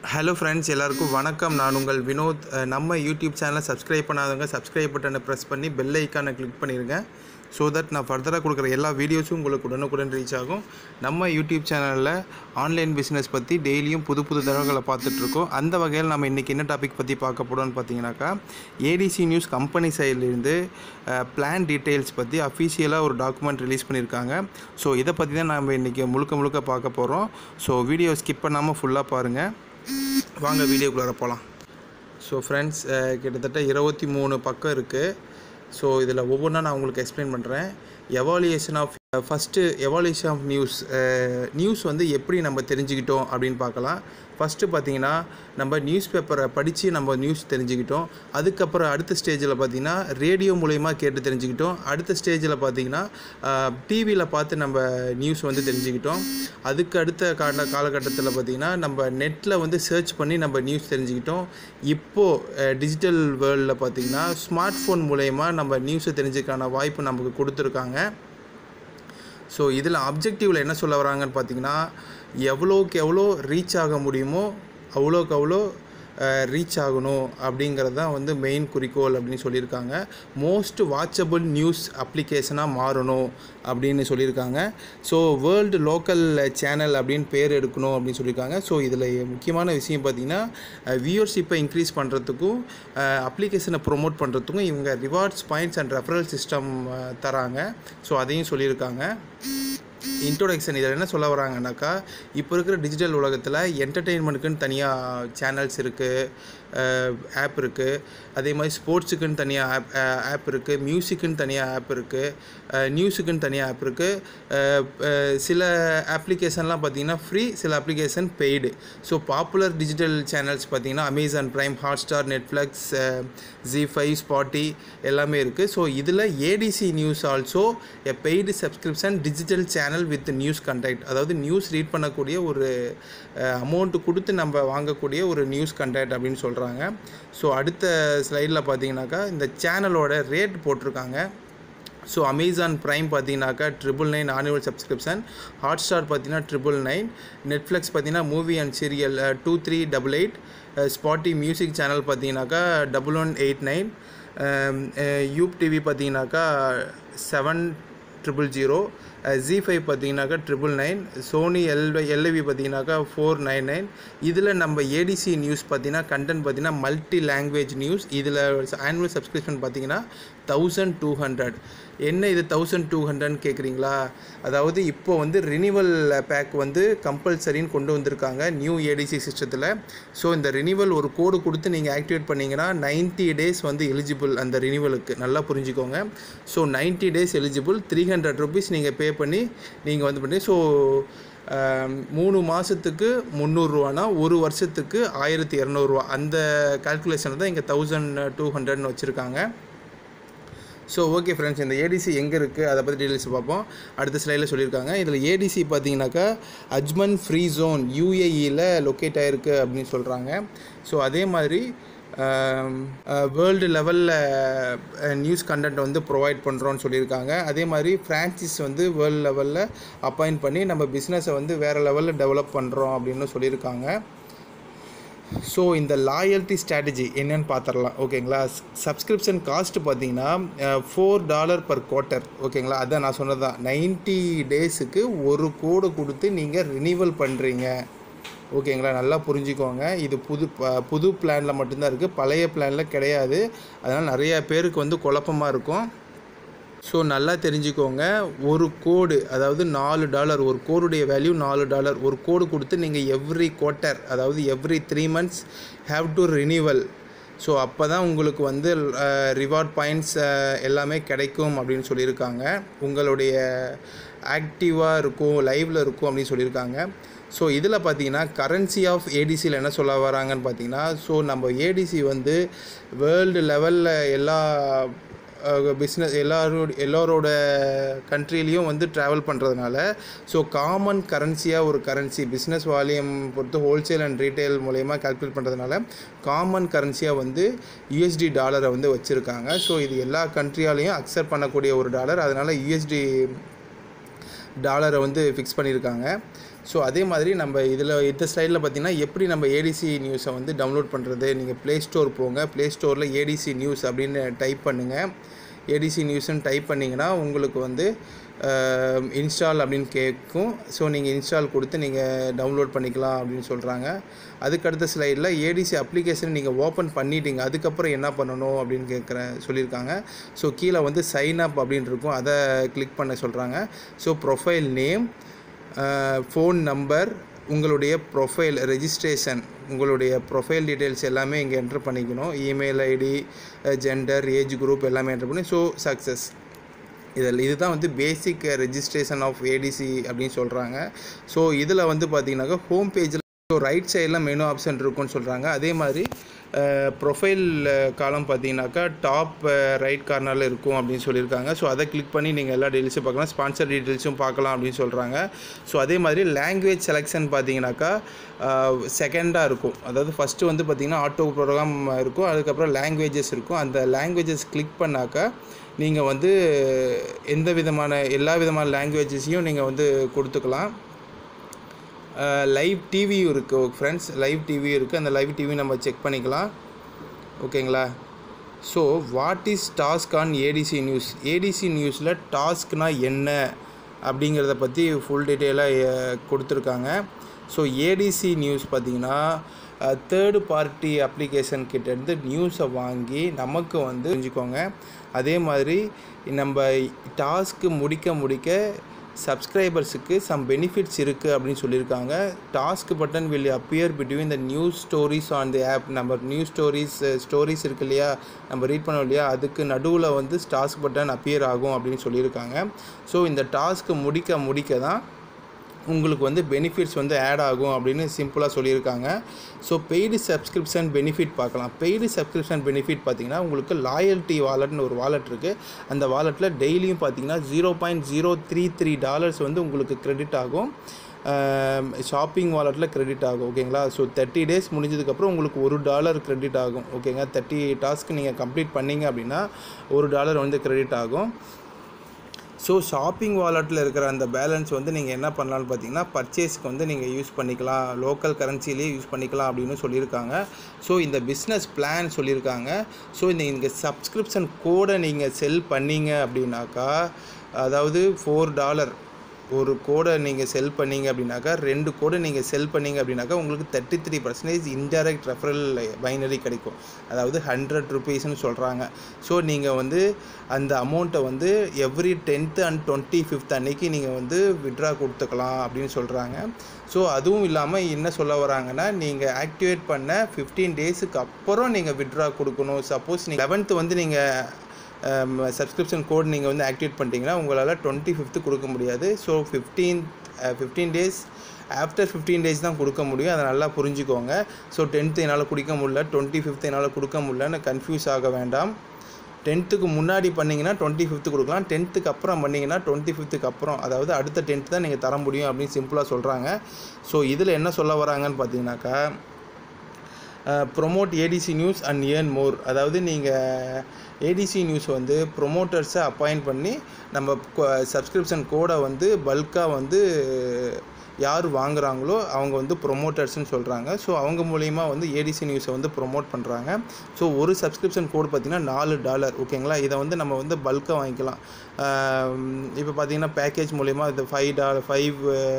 hello friends எல்லாருக்கும் வணக்கம் நான் உங்கள் வினோத் அஹ் நம்ம யூடியூப் சேனலை சப்ஸ்கிரைப் பண்ணாதவங்க சப்ஸ்கிரைப் பட்டனை ப்ரெஸ் பண்ணி பெல் ஐக்கானை கிளிக் பண்ணிடுங்க ஸோ தட் நான் ஃபர்தராக கொடுக்குற எல்லா வீடியோஸும் உங்களுக்கு உடனுக்குடன் ரீச் ஆகும் நம்ம யூடியூப் சேனலில் ஆன்லைன் பிஸ்னஸ் பற்றி டெய்லியும் புது புது தகவல்களை பார்த்துட்ருக்கோம் அந்த வகையில் நம்ம இன்றைக்கி என்ன டாபிக் பற்றி பார்க்க போகிறோம்னு பார்த்தீங்கன்னாக்கா ஏடிசி நியூஸ் கம்பெனி சைட்லேருந்து பிளான் டீட்டெயில்ஸ் பற்றி அஃபீஷியலாக ஒரு டாக்குமெண்ட் ரிலீஸ் பண்ணியிருக்காங்க ஸோ இதை பற்றி தான் நம்ம இன்றைக்கி முழுக்க முழுக்க பார்க்க போகிறோம் ஸோ வீடியோ ஸ்கிப் பண்ணாமல் ஃபுல்லாக பாருங்கள் வாங்க வீடியோக்குள்ளார போகலாம் ஸோ ஃப்ரெண்ட்ஸ் கிட்டத்தட்ட இருபத்தி மூணு பக்கம் இருக்குது ஸோ இதில் ஒவ்வொன்றா நான் உங்களுக்கு எக்ஸ்பிளைன் பண்ணுறேன் evaluation of first evaluation of news news வந்து எப்படி நம்ம தெரிஞ்சுக்கிட்டோம் அப்படின்னு பார்க்கலாம் ஃபஸ்ட்டு பார்த்தீங்கன்னா நம்ம நியூஸ் பேப்பரை படித்து நம்ம நியூஸ் தெரிஞ்சுக்கிட்டோம் அதுக்கப்புறம் அடுத்த ஸ்டேஜில் பார்த்தீங்கன்னா ரேடியோ மூலயமா கேட்டு தெரிஞ்சுக்கிட்டோம் அடுத்த ஸ்டேஜில் பார்த்தீங்கன்னா டிவியில் பார்த்து நம்ம நியூஸ் வந்து தெரிஞ்சுக்கிட்டோம் அதுக்கு அடுத்த கால காலகட்டத்தில் பார்த்திங்கன்னா நம்ம நெட்டில் வந்து சர்ச் பண்ணி நம்ம நியூஸ் தெரிஞ்சுக்கிட்டோம் இப்போது டிஜிட்டல் வேர்ல்டில் பார்த்திங்கன்னா ஸ்மார்ட் ஃபோன் மூலயமா நம்ம நியூஸை தெரிஞ்சுக்கான வாய்ப்பு நமக்கு கொடுத்துருக்காங்க ஸோ இதில் அப்ஜெக்டிவில் என்ன சொல்ல வராங்கன்னு பார்த்தீங்கன்னா எவ்வளோக்கு எவ்வளோ ரீச் ஆக முடியுமோ அவ்வளோக்கு அவ்வளோ ரீச் ஆகணும் அப்படிங்கிறது தான் வந்து மெயின் குறிக்கோள் அப்படின்னு சொல்லியிருக்காங்க மோஸ்ட் வாட்சபிள் நியூஸ் அப்ளிகேஷனாக மாறணும் அப்படின்னு சொல்லியிருக்காங்க ஸோ வேர்ல்டு லோக்கல் சேனல் அப்படின்னு பேர் எடுக்கணும் அப்படின்னு சொல்லியிருக்காங்க ஸோ இதில் முக்கியமான விஷயம் பார்த்திங்கன்னா வியூவர்ஷிப்பை இன்க்ரீஸ் பண்ணுறதுக்கும் அப்ளிகேஷனை ப்ரொமோட் பண்ணுறதுக்கும் இவங்க rewards points and referral system தராங்க ஸோ அதையும் சொல்லியிருக்காங்க இன்ட்ரோடக்ஷன் இதில் என்ன சொல்ல வராங்கனாக்கா இப்போ இருக்கிற டிஜிட்டல் உலகத்தில் என்டர்டெயின்மெண்ட்டுக்குன்னு தனியாக சேனல்ஸ் இருக்குது ஆப் இருக்குது அதே மாதிரி ஸ்போர்ட்ஸுக்குன்னு தனியாக ஆப் ஆப் இருக்குது மியூசிக்குன்னு தனியாக ஆப் இருக்குது நியூஸுக்குன்னு தனியாக ஆப் இருக்குது சில அப்ளிகேஷன்லாம் பார்த்திங்கன்னா ஃப்ரீ சில application paid so popular digital channels பார்த்திங்கன்னா Amazon Prime Hotstar Netflix Zee five Spotify எல்லாமே இருக்குது ஸோ இதில் ADC news also a paid subscription digital channel with news conduct அதாவது நியூஸ் ரீட் பண்ணக்கூடிய ஒரு அமௌண்ட்டு கொடுத்து நம்ம வாங்கக்கூடிய ஒரு நியூஸ் கண்டக்ட் அப்படின்னு சொல்கிறாங்க ஸோ அடுத்த ஸ்லைடில் பார்த்தீங்கன்னாக்கா இந்த சேனலோட ரேட் போட்டிருக்காங்க ஸோ அமேசான் ப்ரைம் பார்த்தீங்கன்னாக்கா triple nine annual subscription Hotstar பார்த்தீங்கன்னா ட்ரிபிள் நைன் நெட்ஃப்ளிக்ஸ் பார்த்தீங்கன்னா movie and serial two three double eight Spotify music channel பார்த்தீங்கன்னாக்கா double one eight nine Yupp TV பார்த்தீங்கன்னாக்கா seven triple zero Zee five பார்த்தீங்கன்னாக்கா triple nine Sony L LIV பார்த்தீங்கன்னாக்கா four nine nine இதில் நம்ம ADC news பார்த்தீங்கன்னா content பார்த்தீங்கன்னா multi language news இதில் annual subscription பார்த்தீங்கன்னா தௌசண்ட் டூ ஹண்ட்ரட் என்ன இது தௌசண்ட் டூ ஹண்ட்ரட்னு கேட்குறீங்களா அதாவது இப்போ வந்து ரினிவல் பேக் வந்து கம்பல்சரின்னு கொண்டு வந்திருக்காங்க நியூ ஏடிசி சிஸ்டத்தில் ஸோ இந்த ரினிவல் ஒரு கோடு கொடுத்து நீங்கள் ஆக்டிவேட் பண்ணிங்கன்னா நைன்ட்டி டேஸ் வந்து எலிஜிபிள் அந்த ரினிவலுக்கு நல்லா புரிஞ்சுக்கோங்க so ninety days eligible three hundred rupees நீங்கள் பே பண்ணி நீங்கள் வந்து பண்ணி ஸோ மூணு மாதத்துக்கு முந்நூறுரூவானா ஒரு வருஷத்துக்கு ஆயிரத்தி இரநூறுவா அந்த கால்குலேஷனில் தான் இங்கே தௌசண்ட் டூ ஹண்ட்ரட்னு வச்சுருக்காங்க ஸோ ஓகே ஃப்ரெண்ட்ஸ் இந்த ஏடிசி எங்கே இருக்குது அதை பற்றி டீட்டெயில்ஸ் பார்ப்போம் அடுத்த ஸ்லைடில் சொல்லியிருக்காங்க இதில் ஏடிசி பார்த்தீங்கன்னாக்கா அஜ்மன் ஃப்ரீ ஜோன் யூஏஇயில் லொக்கேட் ஆகிருக்கு அப்படின்னு சொல்கிறாங்க ஸோ அதே மாதிரி வேர்ல்டு லெவலில் நியூஸ் கண்டென்ட் வந்து ப்ரொவைட் பண்ணுறோன்னு சொல்லியிருக்காங்க அதே மாதிரி ஃப்ரான்ச்சைஸ் வந்து வேர்ல்டு லெவலில் அப்பாயிண்ட் பண்ணி நம்ம பிஸ்னஸை வந்து வேறு லெவலில் டெவலப் பண்ணுறோம் அப்படின்னு சொல்லியிருக்காங்க ஸோ இந்த லாயல்ட்டி ஸ்ட்ராட்டஜி என்னன்னு பார்த்துடலாம் ஓகேங்களா சப்ஸ்கிரிப்ஷன் காஸ்ட் பார்த்தீங்கன்னா ஃபோர் டாலர் பர் குவார்ட்டர் ஓகேங்களா அதான் நான் சொன்னது தான் நைன்ட்டி டேஸுக்கு ஒரு கோடு கொடுத்து நீங்கள் ரினிவல் பண்ணுறீங்க ஓகேங்களா நல்லா புரிஞ்சுக்கோங்க இது புது புது பிளானில் மட்டும்தான் இருக்குது பழைய பிளானில் கிடையாது அதனால் நிறைய பேருக்கு வந்து குழப்பமாக இருக்கும் ஸோ நல்லா தெரிஞ்சுக்கோங்க ஒரு கோடு அதாவது நாலு டாலர் ஒரு கோடுடைய வேல்யூ நாலு டாலர் ஒரு கோடு கொடுத்து நீங்கள் எவ்ரி குவார்ட்டர் அதாவது every three months have to renewal so அப்போ தான் உங்களுக்கு வந்து ரிவார்ட் பாயிண்ட்ஸ் எல்லாமே கிடைக்கும் அப்படின்னு சொல்லியிருக்காங்க உங்களுடைய ஆக்டிவாக இருக்கும் லைவில் இருக்கும் அப்படின்னு சொல்லியிருக்காங்க ஸோ இதில் பார்த்தீங்கன்னா கரன்சி ஆஃப் ஏடிசியில் என்ன சொல்ல வராங்கன்னு பார்த்தீங்கன்னா ஸோ நம்ம ஏடிசி வந்து வேர்ல்டு லெவலில் எல்லா பிஸ்னஸ் எல்லாரோட எல்லோரோட கண்ட்ரிலையும் வந்து ட்ராவல் பண்ணுறதுனால ஸோ காமன் கரன்சியாக ஒரு கரன்சி பிஸ்னஸ் வால்யூம் பொறுத்து ஹோல்சேல் அண்ட் ரீட்டைல் மூலயமா கால்குலேட் பண்ணுறதுனால காமன் கரன்சியாக வந்து யூஎஸ்டி டாலரை வந்து வச்சுருக்காங்க ஸோ இது எல்லா கண்ட்ரியாலையும் அக்செப்ட் பண்ணக்கூடிய ஒரு டாலர் அதனால் யூஎஸ்டி டாலரை வந்து ஃபிக்ஸ் பண்ணியிருக்காங்க ஸோ அதே மாதிரி நம்ம இதில் இந்த ஸ்லைடில் பார்த்தீங்கன்னா எப்படி நம்ம ஏடிசி நியூஸை வந்து டவுன்லோட் பண்ணுறது நீங்கள் ப்ளே ஸ்டோர் போங்க ப்ளே ஸ்டோரில் ஏடிசி நியூஸ் அப்படின்னு டைப் பண்ணுங்கள் ஏடிசி நியூஸ்னு டைப் பண்ணிங்கன்னா உங்களுக்கு வந்து இன்ஸ்டால் அப்படின்னு கேட்கும் ஸோ நீங்கள் இன்ஸ்டால் கொடுத்து நீங்கள் டவுன்லோட் பண்ணிக்கலாம் அப்படின்னு சொல்கிறாங்க அதுக்கடுத்த ஸ்லைடில் ஏடிசி அப்ளிகேஷன் நீங்கள் ஓப்பன் பண்ணிட்டீங்க அதுக்கப்புறம் என்ன பண்ணணும் அப்படின்னு கேட்குறேன் சொல்லியிருக்காங்க ஸோ கீழே வந்து சைன் அப் அப்படின்னு இருக்கும் அதை கிளிக் பண்ண சொல்கிறாங்க so profile name phone number உங்களுடைய ப்ரொஃபைல் ரெஜிஸ்ட்ரேஷன் உங்களுடைய ப்ரொஃபைல் டீட்டெயில்ஸ் எல்லாமே இங்கே என்ட்ரு பண்ணிக்கணும் email ID gender age group எல்லாமே என்ட்ரு பண்ணி ஸோ சக்ஸஸ் இதில் இதுதான் வந்து பேசிக் ரெஜிஸ்ட்ரேஷன் ஆஃப் ஏடிசி அப்படின்னு சொல்கிறாங்க ஸோ இதில் வந்து பார்த்தீங்கன்னாக்கா ஹோம் பேஜில் ஸோ ரைட் சைடில் மெனு ஆப்ஷன் இருக்குன்னு சொல்கிறாங்க அதே மாதிரி ப்ரொஃபைல் காலம் பார்த்தீங்கன்னாக்கா டாப் ரைட் கார்னரில் இருக்கும் அப்படின்னு சொல்லியிருக்காங்க ஸோ அதை கிளிக் பண்ணி நீங்கள் எல்லா டீட்டெயில்ஸும் பார்க்கலாம் ஸ்பான்சர் டீட்டெயில்ஸும் பார்க்கலாம் அப்படின்னு சொல்கிறாங்க ஸோ அதே மாதிரி லாங்குவேஜ் செலெக்ஷன் பார்த்தீங்கன்னாக்கா செகண்டாக இருக்கும் அதாவது ஃபஸ்ட்டு வந்து பார்த்திங்கன்னா ஆட்டோ ப்ரோக்ராம் இருக்கும் அதுக்கப்புறம் லாங்குவேஜஸ் இருக்கும் அந்த லாங்குவேஜஸ் கிளிக் பண்ணாக்கா நீங்கள் வந்து எந்த விதமான எல்லா விதமான லாங்குவேஜஸையும் நீங்கள் வந்து கொடுத்துக்கலாம் லைவ் டிவியும் இருக்குது ஃப்ரெண்ட்ஸ் லைவ் டிவியும் இருக்குது அந்த லைவ் டிவி நம்ம செக் பண்ணிக்கலாம் ஓகேங்களா so what is task on ADC news ADC நியூஸில் டாஸ்க்னால் என்ன அப்படிங்கிறத பற்றி ஃபுல் டீட்டெயிலாக கொடுத்துருக்காங்க ஸோ ஏடிசி நியூஸ் பார்த்திங்கன்னா தேர்டு பார்ட்டி அப்ளிகேஷன் கிட்டேருந்து நியூஸை வாங்கி நமக்கு வந்து தெரிஞ்சுக்கோங்க அதே மாதிரி நம்ம டாஸ்க்கு முடிக்க முடிக்க சப்ஸ்கிரைபர்ஸுக்கு சம் பெனிஃபிட்ஸ் இருக்குது அப்படின்னு சொல்லியிருக்காங்க task button will appear between the news stories on the app நம்ம நியூஸ் ஸ்டோரிஸ் ஸ்டோரிஸ் இருக்கு இல்லையா நம்ம ரீட் பண்ணோம் இல்லையா அதுக்கு நடுவில் வந்து டாஸ்க் பட்டன் அப்பியர் ஆகும் அப்படின்னு சொல்லியிருக்காங்க ஸோ இந்த டாஸ்க்கு முடிக்க முடிக்க தான் உங்களுக்கு வந்து பெனிஃபிட்ஸ் வந்து ஆட் ஆகும் அப்படின்னு சிம்பிளாக சொல்லியிருக்காங்க ஸோ பெய்டு சப்ஸ்கிரிப்ஷன் பெனிஃபிட் பார்க்கலாம் பெய்டு சப்ஸ்கிரிப்ஷன் பெனிஃபிட் பார்த்தீங்கன்னா உங்களுக்கு லாயல்ட்டி வாலெட்னு ஒரு வாலெட் இருக்குது அந்த வாலெட்டில் டெய்லியும் பார்த்தீங்கன்னா zero point zero three three dollars வந்து உங்களுக்கு கிரெடிட் ஆகும் ஷாப்பிங் வாலெட்டில் கிரெடிட் ஆகும் ஓகேங்களா ஸோ தேர்ட்டி டேஸ் முடிஞ்சதுக்கப்புறம் உங்களுக்கு ஒரு டாலர் கிரெடிட் ஆகும் ஓகேங்க தேர்ட்டி டாஸ்க் நீங்கள் கம்ப்ளீட் பண்ணீங்க அப்படின்னா ஒரு டாலர் வந்து கிரெடிட் ஆகும் ஸோ ஷாப்பிங் வாலெட்டில் இருக்கிற அந்த பேலன்ஸ் வந்து நீங்கள் என்ன பண்ணலாம்னு பார்த்தீங்கன்னா பர்ச்சேஸ்க்கு வந்து நீங்கள் யூஸ் பண்ணிக்கலாம் லோக்கல் கரன்சிலேயே யூஸ் பண்ணிக்கலாம் அப்படின்னு சொல்லியிருக்காங்க ஸோ இந்த பிஸ்னஸ் பிளான் சொல்லியிருக்காங்க ஸோ இந்த இங்கே சப்ஸ்கிரிப்ஷன் கோடை நீங்கள் செல் பண்ணீங்க அப்படின்னாக்கா அதாவது ஃபோர் டாலர் ஒரு கோடை நீங்கள் செல் பண்ணீங்க அப்படின்னாக்கா ரெண்டு கோடை நீங்கள் செல் பண்ணீங்க அப்படின்னாக்கா உங்களுக்கு thirty three percentage indirect referral binary கிடைக்கும் அதாவது ஹண்ட்ரட் ருபீஸ்னு சொல்கிறாங்க ஸோ நீங்கள் வந்து அந்த அமௌண்ட்டை வந்து every tenth and twenty fifth அன்னைக்கு நீங்கள் வந்து விட்ரா கொடுத்துக்கலாம் அப்படின்னு சொல்கிறாங்க ஸோ அதுவும் இல்லாமல் என்ன சொல்ல வராங்கன்னா நீங்கள் ஆக்டிவேட் பண்ண ஃபிஃப்டீன் டேஸுக்கு அப்புறம் நீங்கள் விட்ரா கொடுக்கணும் சப்போஸ் நீங்கள் லெவன்த்து வந்து நீங்கள் சப்ஸ்கிரிப்ஷன் கோட் நீங்கள் வந்து ஆக்டிவேட் பண்ணிட்டீங்கன்னா உங்களால் டுவெண்ட்டி ஃபிஃப்த்து கொடுக்க முடியாது so fifteen fifteen days after fifteen days தான் கொடுக்க முடியும் அதை நல்லா புரிஞ்சுக்கோங்க ஸோ டென்த்து என்னால் கொடுக்க முடியல டுவெண்ட்டி ஃபிஃப்த்து என்னால் கொடுக்க முடியலன்னு கன்ஃபியூஸ் ஆக வேண்டாம் டென்த்துக்கு முன்னாடி பண்ணிங்கன்னா டுவெண்ட்டி ஃபிஃப்த்து கொடுக்கலாம் டென்த்துக்கு அப்புறம் பண்ணிங்கன்னா டுவெண்ட்டி ஃபிஃப்த்துக்கு அப்புறம் அதாவது அடுத்த டென்த்து தான் நீங்கள் தர முடியும் அப்படின்னு சிம்பிளாக சொல்கிறாங்க ஸோ இதில் என்ன சொல்ல வராங்கன்னு பார்த்தீங்கன்னாக்கா promote ADC news and earn more அதாவது நீங்கள் ஏடிசி நியூஸ் வந்து ப்ரொமோட்டர்ஸை அப்பாயிண்ட் பண்ணி நம்ம சப்ஸ்கிரிப்ஷன் கோடை வந்து பல்காக வந்து யார் வாங்குறாங்களோ அவங்க வந்து ப்ரொமோட்டர்ஸ்னு சொல்கிறாங்க ஸோ அவங்க மூலிமா வந்து ஏடிசி நியூஸை வந்து ப்ரொமோட் பண்ணுறாங்க ஸோ ஒரு சப்ஸ்கிரிப்ஷன் கோட் பார்த்திங்கன்னா நாலு டாலர் ஓகேங்களா இதை வந்து நம்ம வந்து பல்காக வாங்கிக்கலாம் இப்போ பார்த்திங்கன்னா பேக்கேஜ் மூலிமா இது five dollar five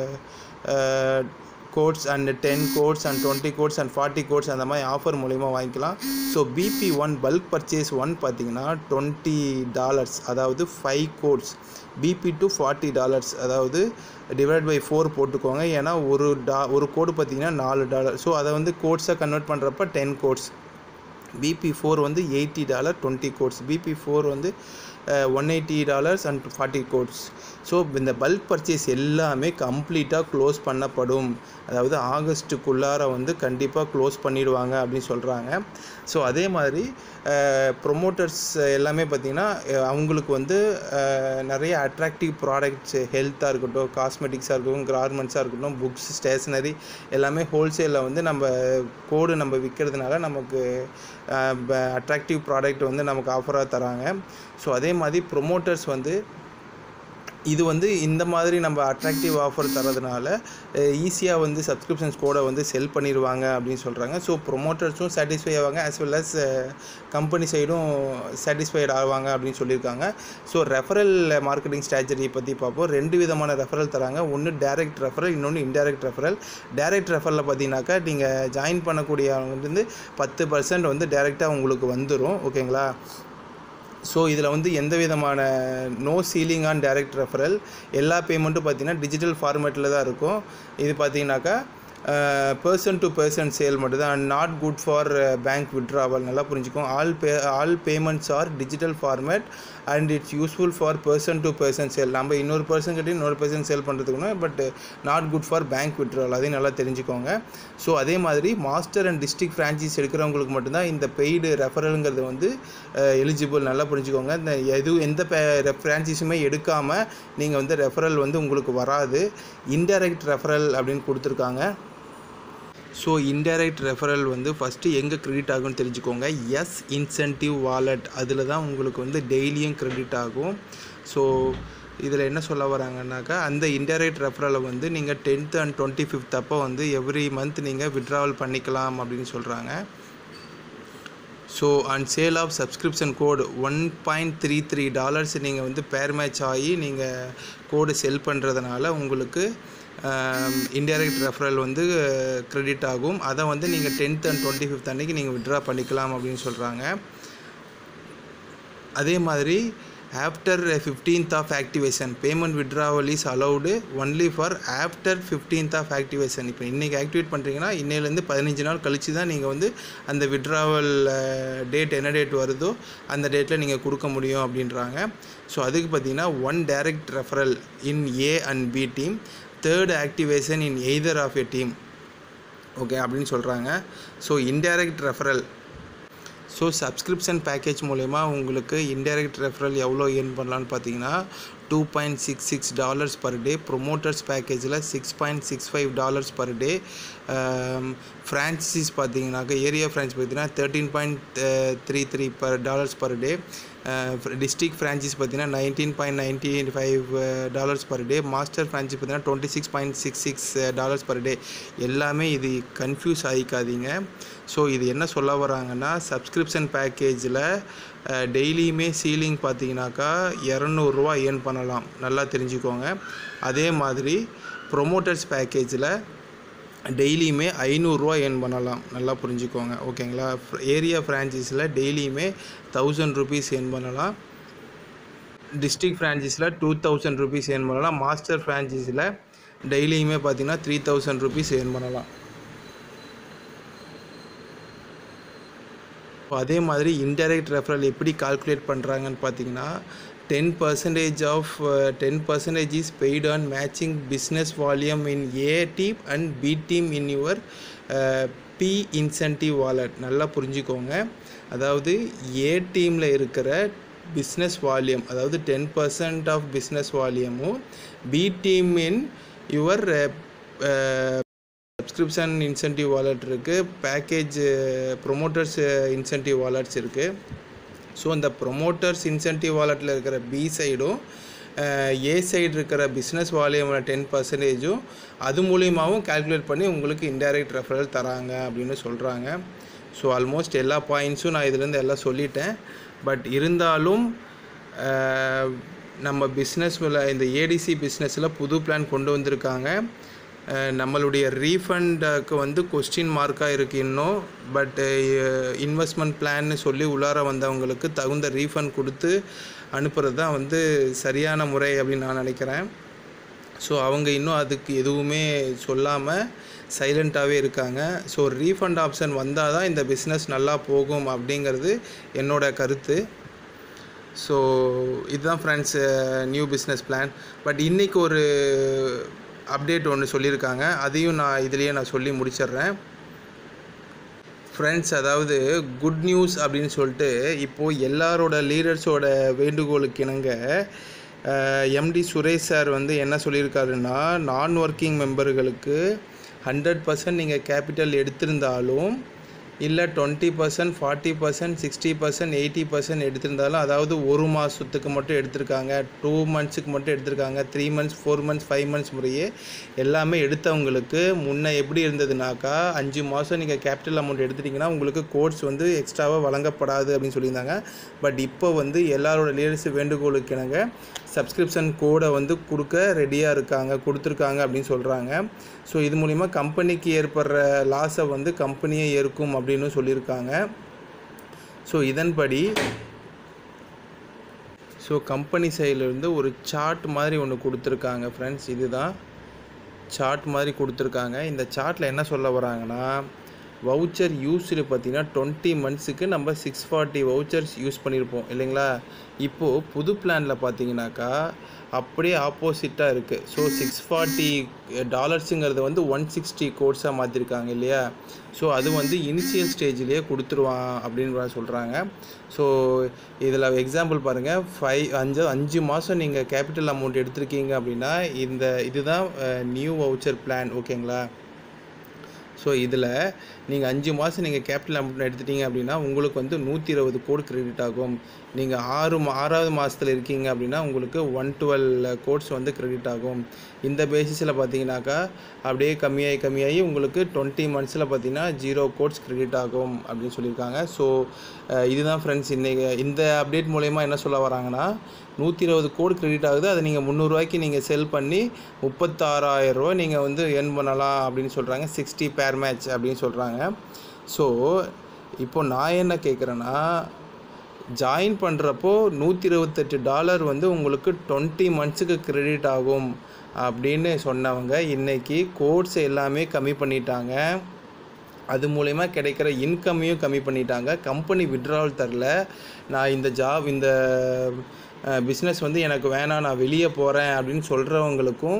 codes and ten codes and twenty codes and forty codes அந்த மாதிரி ஆஃபர் மூலிமா வாங்கிக்கலாம் so PP one bulk purchase one பார்த்தீங்கன்னா டுவெண்ட்டி டாலர்ஸ் அதாவது five codes PP two forty dollars அதாவது டிவைட் பை ஃபோர் போட்டுக்கோங்க ஏன்னா ஒரு டா ஒரு கோடு பார்த்தீங்கன்னா நாலு டாலர் ஸோ அதை வந்து கோட்ஸாக கன்வெர்ட் பண்ணுறப்ப டென் கோட்ஸ் பிபி ஃபோர் வந்து eighty dollar twenty codes PP four வந்து one eighty dollars and forty codes so இந்த பல்க் பர்ச்சேஸ் எல்லாமே கம்ப்ளீட்டாக க்ளோஸ் பண்ணப்படும் அதாவது ஆகஸ்ட்டுக்குள்ளார வந்து கண்டிப்பாக க்ளோஸ் பண்ணிடுவாங்க அப்படின்னு சொல்கிறாங்க ஸோ அதே மாதிரி ப்ரொமோட்டர்ஸ் எல்லாமே பார்த்திங்கன்னா அவங்களுக்கு வந்து நிறைய அட்ராக்டிவ் ப்ராடக்ட்ஸ் ஹெல்த்தாக இருக்கட்டும் காஸ்மெட்டிக்ஸாக இருக்கட்டும் கார்மெண்ட்ஸாக இருக்கட்டும் புக்ஸ் ஸ்டேஷ்னரி எல்லாமே ஹோல்சேலில் வந்து நம்ம கோடு நம்ம விற்கிறதுனால நமக்கு அட்ராக்டிவ் ப்ராடக்ட் வந்து நமக்கு ஆஃபராக தராங்க ஸோ அதே மாதிரி ப்ரொமோட்டர்ஸ் வந்து இது வந்து இந்த மாதிரி நம்ம அட்ராக்டிவ் ஆஃபர் தரதுனால ஈஸியாக வந்து சப்ஸ்கிரிப்ஷன்ஸ் கோடை வந்து செல் பண்ணிடுவாங்க அப்படின்னு சொல்கிறாங்க ஸோ ப்ரொமோட்டர்ஸும் சாட்டிஸ்ஃபை ஆவாங்க ஆஸ் வெல் அஸ் கம்பெனி சைடும் சாட்டிஸ்ஃபைட் ஆவாங்க அப்படின்னு சொல்லியிருக்காங்க ஸோ ரெஃபரல் மார்க்கெட்டிங் ஸ்ட்ராட்டஜி பற்றி பார்ப்போம் ரெண்டு விதமான ரெஃபரல் தராங்க ஒன்று டைரக்ட் ரெஃபரல் இன்னொன்று இன்டைரக்ட் ரெஃபரல் டைரக்ட் ரெஃபரலில் பார்த்தீங்கன்னாக்கா நீங்கள் ஜாயின் பண்ணக்கூடியவங்க வந்து பத்து பர்சன்ட் வந்து டைரெக்டாக உங்களுக்கு வந்துடும் ஓகேங்களா ஸோ இதில் வந்து எந்த விதமான no ceiling on direct referral எல்லா பேமெண்ட்டும் பார்த்தீங்கன்னா டிஜிட்டல் ஃபார்மேட்டில் தான் இருக்கும் இது பார்த்தீங்கன்னாக்கா பர்சன் டு பர்சன் சேல் மட்டும் தான் not good for bank withdrawal நல்லா புரிஞ்சுக்கோங்க all pay all payments are digital format and it's useful for person to person sale நம்ம இன்னொரு பர்சன் கிட்டே இன்னொரு பர்சன் சேல் பண்ணுறதுக்குனா but not good for bank withdrawal அதையும் நல்லா தெரிஞ்சுக்கோங்க ஸோ அதே மாதிரி மாஸ்டர் அண்ட் டிஸ்ட்ரிக்ட் ஃப்ரான்ச்சைஸ் எடுக்கிறவங்களுக்கு மட்டும்தான் இந்த பெய்டு ரெஃபரலுங்கிறது வந்து எலிஜிபிள் நல்லா புரிஞ்சுக்கோங்க இந்த எது எந்த ஃப்ரான்ச்சைஸுமே எடுக்காமல் நீங்கள் வந்து ரெஃபரல் வந்து உங்களுக்கு வராது இன்டைரக்ட் ரெஃபரல் அப்படின்னு கொடுத்துருக்காங்க ஸோ இன்டைரக்ட் ரெஃபரல் வந்து ஃபஸ்ட்டு எங்கே க்ரெடிட் ஆகும்னு தெரிஞ்சுக்கோங்க எஸ் இன்சென்டிவ் வாலெட் அதில் தான் உங்களுக்கு வந்து டெய்லியும் க்ரெடிட் ஆகும் ஸோ இதில் என்ன சொல்ல வராங்கன்னாக்கா அந்த இன்டைரக்ட் ரெஃபரலை வந்து நீங்கள் டென்த் அண்ட் டுவெண்ட்டி ஃபிஃப்த் அப்போ வந்து எவ்ரி மந்த் நீங்கள் விட்ராவல் பண்ணிக்கலாம் அப்படின்னு சொல்கிறாங்க so and sale of subscription code one point three three dollars நீங்கள் வந்து பேர் மேட்ச் ஆகி நீங்கள் கோடு செல் பண்ணுறதுனால உங்களுக்கு இன்டைரக்ட் ரெஃபரல் வந்து க்ரெடிட் ஆகும் அதை வந்து நீங்கள் டென்த் அண்ட் டுவெண்ட்டி ஃபிஃப்த் அன்றைக்கி நீங்கள் விட்ரா பண்ணிக்கலாம் அப்படின்னு சொல்கிறாங்க அதே மாதிரி after fifteenth of activation payment withdrawal is allowed only for after fifteenth of activation இப்போ இன்றைக்கி ஆக்டிவேட் பண்ணுறீங்கன்னா இன்னையிலேருந்து பதினஞ்சு நாள் கழித்து தான் நீங்கள் வந்து அந்த விட்ராவல் டேட் என்ன டேட் வருதோ அந்த டேட்டில் நீங்கள் கொடுக்க முடியும் அப்படின்றாங்க ஸோ அதுக்கு பார்த்தீங்கன்னா one direct referral in A and B team third activation in either of a team okay அப்படின்னு சொல்கிறாங்க so indirect referral so subscription package மூலயமா உங்களுக்கு இன்டைரக்ட் ரெஃபரல் எவ்வளோ ஏர்ன் பண்ணலான்னு பார்த்தீங்கன்னா two point six six dollars per day promoters பேக்கேஜில் six point six five dollars per day franchise பார்த்தீங்கன்னாக்கா area franchise பார்த்தீங்கன்னா thirteen point three three per dollars per day district franchise பார்த்தீங்கன்னா nineteen point ninety five dollars per day master franchise பார்த்தீங்கன்னா twenty six point six six dollars per day எல்லாமே இது confuse ஆகிக்காதீங்க so இது என்ன சொல்ல வராங்கன்னா subscription பேக்கேஜில் டெய்லியுமே சீலிங் பார்த்தீங்கன்னாக்கா இரநூறுவா ஏர்ன் பண்ணலாம் நல்லா தெரிஞ்சுக்கோங்க அதே மாதிரி ப்ரொமோட்டர்ஸ் பேக்கேஜில் டெய்லியுமே ஐநூறுரூவா ஏர்ன் பண்ணலாம் நல்லா புரிஞ்சுக்கோங்க ஓகேங்களா ஏரியா ஃப்ரான்ச்சைஸில் டெய்லியுமே தௌசண்ட் ருபீஸ் ஏர்ன் பண்ணலாம் டிஸ்ட்ரிக்ட் ஃப்ரான்ச்சைஸில் டூ தௌசண்ட் ருபீஸ் ஏர்ன் பண்ணலாம் மாஸ்டர் ஃப்ரான்ச்சைஸில் டெய்லியுமே பார்த்தீங்கன்னா த்ரீ தௌசண்ட் ருபீஸ் ஏர்ன் பண்ணலாம் இப்போ அதே மாதிரி இன்டைரக்ட் ரெஃபரல் எப்படி கால்குலேட் பண்ணுறாங்கன்னு பார்த்தீங்கன்னா ten percentage of ten percentage is paid on matching business volume in A team and B team in your B incentive wallet நல்லா புரிஞ்சுக்கோங்க அதாவது ஏ டீமில் இருக்கிற பிஸ்னஸ் வால்யூம் அதாவது டென் பர்சன்ட் ஆஃப் பிஸ்னஸ் வால்யூமும் B team in your subscription incentive wallet இருக்குது package promoters incentive wallets இருக்குது so அந்த ப்ரொமோட்டர்ஸ் இன்சென்டிவ் வாலெட்டில் இருக்கிற பி சைடும் ஏ சைடு இருக்கிற பிஸ்னஸ் வால்யூமோட டென் பர்சன்டேஜும் அது மூலியமாகவும் கால்குலேட் பண்ணி உங்களுக்கு இன்டைரக்ட் ரெஃபரல் தராங்க அப்படின்னு சொல்கிறாங்க ஸோ ஆல்மோஸ்ட் எல்லா பாயிண்ட்ஸும் நான் இதுலேருந்து எல்லாம் சொல்லிட்டேன் பட் இருந்தாலும் நம்ம பிஸ்னஸில் இந்த ஏடிசி பிஸ்னஸில் புது பிளான் கொண்டு வந்திருக்காங்க நம்மளுடைய ரீஃபண்டுக்கு வந்து கொஸ்டின் மார்க்காக இருக்குது இன்னும் பட் இன்வெஸ்ட்மெண்ட் பிளான்னு சொல்லி உள்ளார வந்தவங்களுக்கு தகுந்த ரீஃபண்ட் கொடுத்து அனுப்புகிறது தான் வந்து சரியான முறை அப்படின்னு நான் நினைக்கிறேன் ஸோ அவங்க இன்னும் அதுக்கு எதுவுமே சொல்லாமல் சைலண்ட்டாகவே இருக்காங்க ஸோ ரீஃபண்ட் ஆப்ஷன் வந்தால் தான் இந்த பிஸ்னஸ் நல்லா போகும் அப்படிங்கிறது என்னோட கருத்து ஸோ இதுதான் friends new business plan but இன்றைக்கி ஒரு அப்டேட் ஒன்று சொல்லியிருக்காங்க அதையும் நான் இதுலேயே நான் சொல்லி முடிச்சிடுறேன் ஃப்ரெண்ட்ஸ் அதாவது குட் நியூஸ் அப்படின்னு சொல்லிட்டு இப்போது எல்லாரோட லீடர்ஸோட வேண்டுகோளுக்கு இணங்க எம்டி சுரேஷ் சார் வந்து என்ன சொல்லியிருக்காருன்னா நான் ஒர்க்கிங் மெம்பர்களுக்கு ஹண்ட்ரட் பர்சன்ட் நீங்கள் கேபிட்டல் எடுத்திருந்தாலும் இல்லை twenty percent forty percent sixty percent eighty percent எடுத்திருந்தாலும் அதாவது ஒரு மாதத்துக்கு மட்டும் எடுத்திருக்காங்க டூ மந்த்ஸுக்கு மட்டும் எடுத்திருக்காங்க three months four months five months முறையே எல்லாமே எடுத்தவங்களுக்கு முன்ன எப்படி இருந்ததுனாக்கா அஞ்சு மாதம் நீங்கள் கேபிட்டல் அமௌண்ட் எடுத்துட்டிங்கன்னா உங்களுக்கு கோர்ஸ் வந்து எக்ஸ்ட்ராவாக வழங்கப்படாது அப்படின்னு சொல்லியிருந்தாங்க பட் இப்போ வந்து எல்லாரோட லீடர்ஸ் வேண்டுகோளுக்கு இணங்க சப்ஸ்கிரிப்ஷன் கோடை வந்து கொடுக்க ரெடியாக இருக்காங்க கொடுத்துருக்காங்க அப்படின்னு சொல்கிறாங்க ஸோ இது மூலிமா கம்பெனிக்கு ஏற்படுற லாஸை வந்து கம்பெனியே ஏற்கும் அப்படின்னு சொல்லியிருக்காங்க ஸோ இதன்படி ஸோ கம்பெனி சைட்லேருந்து ஒரு சார்ட் மாதிரி ஒன்று கொடுத்துருக்காங்க ஃப்ரெண்ட்ஸ் இதுதான் சார்ட் மாதிரி கொடுத்துருக்காங்க இந்த சார்ட்டில் என்ன சொல்ல வராங்கன்னா வவுச்சர் யூஸ்டு பார்த்தீங்கன்னா டுவெண்ட்டி மந்த்ஸுக்கு நம்ம சிக்ஸ் ஃபார்ட்டி வவுச்சர்ஸ் யூஸ் பண்ணியிருப்போம் இல்லைங்களா இப்போது புது பிளானில் பார்த்தீங்கன்னாக்கா அப்படியே ஆப்போசிட்டாக இருக்குது ஸோ சிக்ஸ் ஃபார்ட்டி டாலர்ஸுங்கிறது வந்து ஒன் சிக்ஸ்டி கோர்ஸாக மாற்றிருக்காங்க இல்லையா ஸோ அது வந்து இனிஷியல் ஸ்டேஜ்லேயே கொடுத்துருவான் அப்படின்னு சொல்கிறாங்க ஸோ இதில் எக்ஸாம்பிள் பாருங்கள் ஃபைவ் அஞ்சு அஞ்சு மாதம் நீங்கள் கேபிட்டல் அமௌண்ட் எடுத்திருக்கீங்க அப்படின்னா இந்த இதுதான் நியூ வவுச்சர் பிளான் ஓகேங்களா ஸோ இதில் நீங்கள் அஞ்சு மாதம் நீங்கள் கேபிட்டல் அமௌண்ட் எடுத்துட்டீங்க அப்படின்னா உங்களுக்கு வந்து நூற்றி இருபது கோடி கிரெடிட் ஆகும் நீங்கள் ஆறு மா ஆறாவது மாதத்தில் இருக்கீங்க அப்படின்னா உங்களுக்கு ஒன் டுவெல் கோட்ஸ் வந்து கிரெடிட் ஆகும் இந்த பேசிஸில் பார்த்தீங்கன்னாக்கா அப்படியே கம்மியாகி கம்மியாகி உங்களுக்கு டுவெண்ட்டி மந்த்ஸில் பார்த்தீங்கன்னா ஜீரோ கோட்ஸ் கிரெடிட் ஆகும் அப்படின்னு சொல்லியிருக்காங்க ஸோ இதுதான் ஃப்ரெண்ட்ஸ் இன்றைக்கி இந்த அப்டேட் மூலயமா என்ன சொல்ல வராங்கன்னா நூற்றி இருபது கோடி கிரெடிட் ஆகுது அதை நீங்கள் முந்நூறுரூவாய்க்கு நீங்கள் செல் பண்ணி முப்பத்தாறாயிரம் ரூபா நீங்கள் வந்து ஏர்ன் பண்ணலாம் அப்படின்னு சொல்கிறாங்க சிக்ஸ்டி பேர் மேட்ச் அப்படின்னு சொல்கிறாங்க ஸோ இப்போ நான் என்ன கேட்குறேன்னா ஜாயின் பண்ணுறப்போ நூற்றி இருபத்தெட்டு டாலர் வந்து உங்களுக்கு டுவெண்ட்டி மந்த்ஸுக்கு கிரெடிட் ஆகும் அப்படின்னு சொன்னவங்க இன்றைக்கி கோர்ஸ் எல்லாமே கம்மி பண்ணிட்டாங்க அது மூலயமா கிடைக்கிற இன்கம்மையும் கம்மி பண்ணிட்டாங்க கம்பெனி விட்ராவல் தரல நான் இந்த ஜாப் இந்த பிஸ்னஸ் வந்து எனக்கு வேணாம் நான் வெளியே போகிறேன் அப்படின்னு சொல்கிறவங்களுக்கும்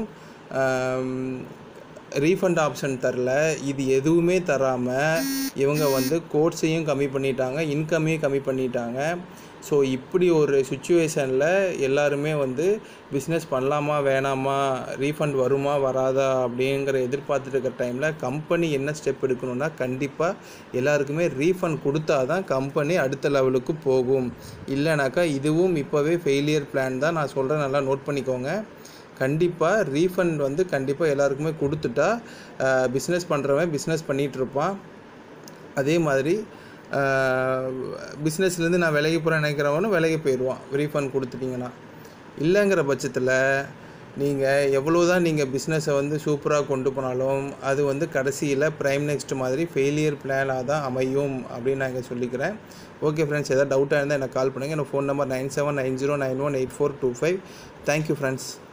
ரீஃபண்ட் ஆப்ஷன் தரல இது எதுவுமே தராமல் இவங்க வந்து கோர்ஸையும் கம்மி பண்ணிட்டாங்க இன்கம்மையும் கம்மி பண்ணிட்டாங்க ஸோ இப்படி ஒரு சுச்சுவேஷனில் எல்லாருமே வந்து பிஸ்னஸ் பண்ணலாமா வேணாமா ரீஃபண்ட் வருமா வராதா அப்படிங்கிற எதிர்பார்த்துட்டு இருக்கிற டைமில் கம்பெனி என்ன ஸ்டெப் எடுக்கணும்னா கண்டிப்பாக எல்லாருக்குமே ரீஃபண்ட் கொடுத்தா தான் கம்பெனி அடுத்த லெவலுக்கு போகும் இல்லைனாக்கா இதுவும் இப்போவே ஃபெயிலியர் பிளான் தான் நான் சொல்கிறேன் நல்லா நோட் பண்ணிக்கோங்க கண்டிப்பாக ரீஃபண்ட் வந்து கண்டிப்பாக எல்லாருக்குமே கொடுத்துட்டா பிஸ்னஸ் பண்ணுறவன் பிஸ்னஸ் பண்ணிகிட்ருப்பான் அதே மாதிரி பிஸ்னஸ்லேருந்து நான் விலகி போகிறேன் நினைக்கிறவனும் விலகி போயிடுவான் ரீஃபண்ட் கொடுத்துட்டிங்கன்னா இல்லைங்கிற பட்சத்தில் நீங்கள் எவ்வளோ தான் நீங்கள் பிஸ்னஸை வந்து சூப்பராக கொண்டு போனாலும் அது வந்து கடைசியில் ப்ரைம் நெக்ஸ்ட் மாதிரி ஃபெயிலியர் பிளானாக தான் அமையும் அப்படின்னு நான் இங்கே சொல்லிக்கிறேன் ஓகே ஃப்ரெண்ட்ஸ் எதாவது டவுட்டாக இருந்தால் எனக்கு கால் பண்ணுங்கள் என்னோடய phone number nine seven nine zero nine one eight four two five thank you friends